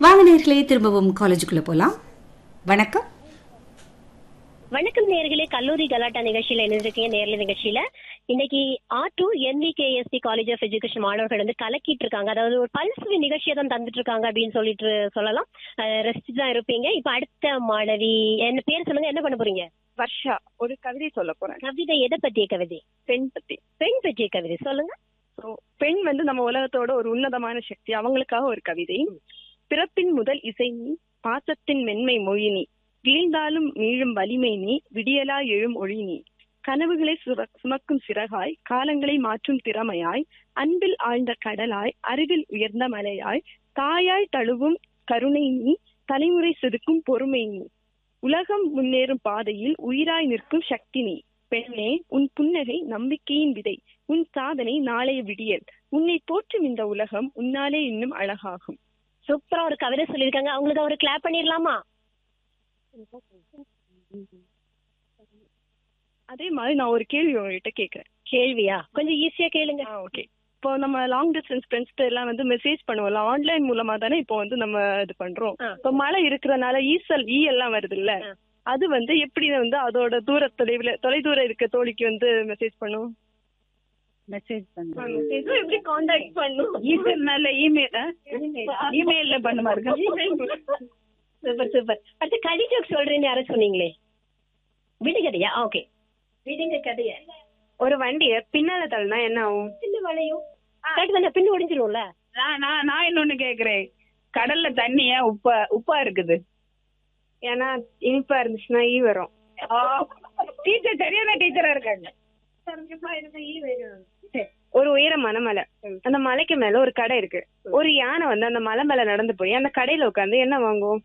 வாங்க நேர்களே திரும்பவும் காலேஜுக்குள்ள போலாம் வணக்கம் வணக்கம் நேர்களே கல்லூரி கலாட்டா நிகழ்ச்சியில இணைந்திருக்கீங்க நேர்ல நிகழ்ச்சியில இன்னைக்கு ஆர் டூ என்விகேஎஸ்டி காலேஜ் ஆஃப் எஜுகேஷன் மாணவர்கள் வந்து கலக்கிட்டு இருக்காங்க அதாவது ஒரு பல்ஸ் நிகழ்ச்சியை தான் தந்துட்டு இருக்காங்க அப்படின்னு சொல்லிட்டு சொல்லலாம் ரெஸ்ட் தான் இருப்பீங்க இப்ப அடுத்த மாணவி என்ன பேர் சொல்லுங்க என்ன பண்ண போறீங்க வர்ஷா ஒரு கவிதை சொல்ல போறேன் கவிதை எதை பற்றிய கவிதை பெண் பத்தி பெண் பற்றிய கவிதை சொல்லுங்க So, பெண் வந்து நம்ம உலகத்தோட ஒரு உன்னதமான சக்தி அவங்களுக்காக ஒரு கவிதை பிறப்பின் முதல் இசை நீ பாசத்தின் மென்மை மொழி நீ வீழ்ந்தாலும் மீழும் வலிமை நீ விடியலா எழும் ஒளி நீ கனவுகளை சுர- சுமக்கும் சிறகாய் காலங்களை மாற்றும் திறமையாய் அன்பில் ஆழ்ந்த கடலாய் அறிவில் உயர்ந்த மலையாய் தாயாய் தழுவும் கருணை நீ தலைமுறை செதுக்கும் பொறுமை நீ உலகம் முன்னேறும் பாதையில் உயிராய் நிற்கும் சக்தி நீ பெண்ணே உன் புன்னகை நம்பிக்கையின் விதை உன் சாதனை நாளைய விடியல் உன்னை போற்றும் இந்த உலகம் உன்னாலே இன்னும் அழகாகும் சூப்பரா ஒரு கவிதை சொல்லியிருக்காங்க அவங்களுக்கு ஒரு கிளாப் பண்ணிடலாமா அதே மாதிரி நான் ஒரு கேள்வி உங்ககிட்ட கேக்குறேன் கேள்வியா கொஞ்சம் ஈஸியா கேளுங்க ஓகே இப்போ நம்ம லாங் டிஸ்டன்ஸ் ஃப்ரெண்ட்ஸ் எல்லாம் வந்து மெசேஜ் பண்ணுவோம்ல ஆன்லைன் மூலமா தானே இப்போ வந்து நம்ம இது பண்றோம் ஆ. இப்போ மழை இருக்கிறனால ஈசல் ஈ எல்லாம் வருது இல்ல ஆ. அது வந்து எப்படி வந்து அதோட தூர தொலைவுல தொலைதூர இருக்க தோழிக்கு வந்து மெசேஜ் பண்ணும் மெசேஜ் பண்ணுங்க எப்படி காண்டாக்ட் பண்ணும் ஈமெயில்னால இமெயில் இமெயில்ல பண்ணுமா இருக்கு சூப்பர் சூப்பர் அடுத்து கடி ஜோக் சொல்றேன்னு யாரும் சொன்னீங்களே விடுகதையா ஓகே விடுங்க கதையா ஒரு வண்டிய பின்னால தள்ளினா என்ன ஆகும் பின்னு வளையும் கரெக்ட் தானே பின்னு ஒடிஞ்சிரும்ல நான் நான் நான் இன்னொன்னு கேக்குறேன் கடல்ல தண்ணி ஏன் உப்பா உப்பா இருக்குது ஏன்னா இனிப்பா இருந்துச்சுன்னா ஈ வரும் டீச்சர் சரியான டீச்சரா இருக்காங்க ஒரு உயரமான மலை அந்த மலைக்கு மேல ஒரு கடை இருக்கு ஒரு யானை வந்து அந்த மலை மேல நடந்து போய் அந்த கடையில உட்காந்து என்ன வாங்கும்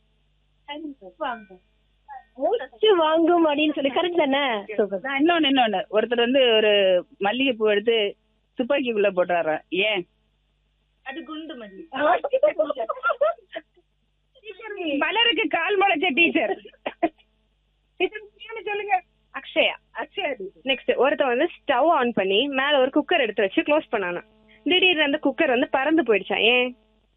மூச்சு வாங்கும் அப்படின்னு சொல்லி கரெக்ட் தானே சூப்பர் நான் இன்னொன்னு இன்னொன்னு ஒருத்தர் வந்து ஒரு மல்லிகைப்பூ எடுத்து துப்பாக்கிக்குள்ள போட்டாராம் ஏன் அது குண்டு மல்லி பலருக்கு கால் முளைச்ச டீச்சர் சொல்லுங்க அக்ஷயா அக்ஷயா நெக்ஸ்ட் ஒருத்தன் வந்து ஸ்டவ் ஆன் பண்ணி மேல ஒரு குக்கர் எடுத்து வச்சு க்ளோஸ் பண்ணானா திடீர்னு அந்த குக்கர் வந்து பறந்து போயிடுச்சான் ஏன்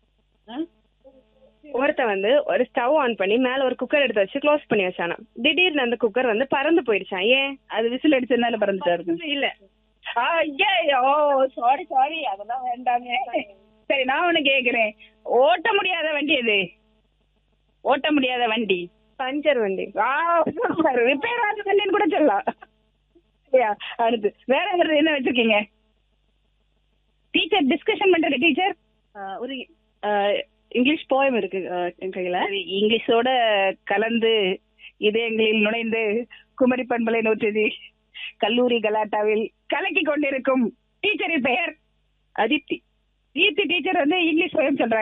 ஒருத்தன் வந்து ஒரு ஸ்டவ் ஆன் பண்ணி மேல ஒரு குக்கர் எடுத்து வச்சு க்ளோஸ் பண்ணி வச்சானா திடீர்னு அந்த குக்கர் வந்து பறந்து போயிடுச்சான் ஏன் அது விசில் அடிச்சதுனால பறந்துட்டாரு இல்ல ஐயோ சாரி சாரி அதெல்லாம் வேண்டாமே சரி நான் ஒண்ணு கேக்குறேன் ஓட்ட முடியாத வண்டி எது ஓட்ட முடியாத வண்டி பஞ்சர் வண்டி ரிப்பேர் ஆகுது வண்டின்னு கூட சொல்லலாம் சரியா? அடுத்து வேற வேற என்ன வச்சிருக்கீங்க டீச்சர் டிஸ்கஷன் பண்றது டீச்சர் ஒரு இங்கிலீஷ் போயம் இருக்கு அஹ், என் கையில இங்கிலீஷோட கலந்து இதயங்களில் நுழைந்து குமரி பண்பலை நூற்றி கல்லூரி கலாட்டாவில் கலக்கி கொண்டிருக்கும் டீச்சரின் பெயர் அதிப்தி கீர்த்தி டீச்சர் வந்து இங்கிலீஷ் போயம் சொல்றாங்க